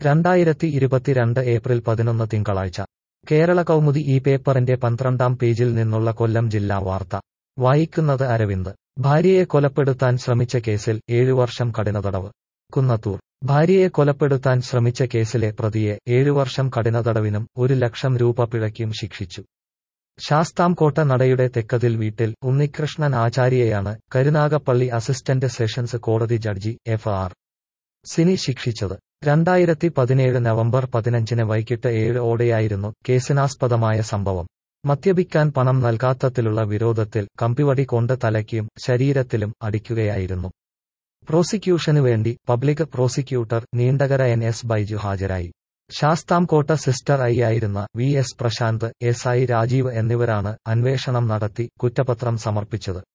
രണ്ടായിരത്തി ഇരുപത്തിരണ്ട് ഏപ്രിൽ പതിനൊന്ന് തിങ്കളാഴ്ച കേരള കൗമുദി ഈ പേപ്പറിന്റെ പന്ത്രണ്ടാം പേജിൽ നിന്നുള്ള കൊല്ലം ജില്ലാ വാർത്ത വായിക്കുന്നത് അരവിന്ദ് ഭാര്യയെ കൊലപ്പെടുത്താൻ ശ്രമിച്ച കേസിൽ ഏഴു വർഷം കഠിനതടവ് കുന്നത്തൂർ ഭാര്യയെ കൊലപ്പെടുത്താൻ ശ്രമിച്ച കേസിലെ പ്രതിയെ ഏഴുവർഷം കഠിനതടവിനും ഒരു ലക്ഷം രൂപ പിഴയ്ക്കും ശിക്ഷിച്ചു ശാസ്താംകോട്ട നടയുടെ തെക്കതിൽ വീട്ടിൽ ഉണ്ണികൃഷ്ണൻ ആചാര്യയാണ് കരുനാഗപ്പള്ളി അസിസ്റ്റന്റ് സെഷൻസ് കോടതി ജഡ്ജി എഫ് ആർ സിനി ശിക്ഷിച്ചത് രണ്ടായിരത്തി പതിനേഴ് നവംബർ പതിനഞ്ചിന് വൈകിട്ട് ഏഴ് ഓടെയായിരുന്നു കേസിനാസ്പദമായ സംഭവം മദ്യപിക്കാൻ പണം നൽകാത്തതിലുള്ള വിരോധത്തിൽ കമ്പിവടി കൊണ്ട് തലയ്ക്കും ശരീരത്തിലും അടിക്കുകയായിരുന്നു പ്രോസിക്യൂഷനു വേണ്ടി public prosecutor Neendakara N S Baiju ഹാജരായി ശാസ്താംകോട്ട സിസ്റ്റർ ഐ ആയിരുന്ന V S Prashanth S I Rajeev എന്നിവരാണ് അന്വേഷണം നടത്തി കുറ്റപത്രം സമർപ്പിച്ചത്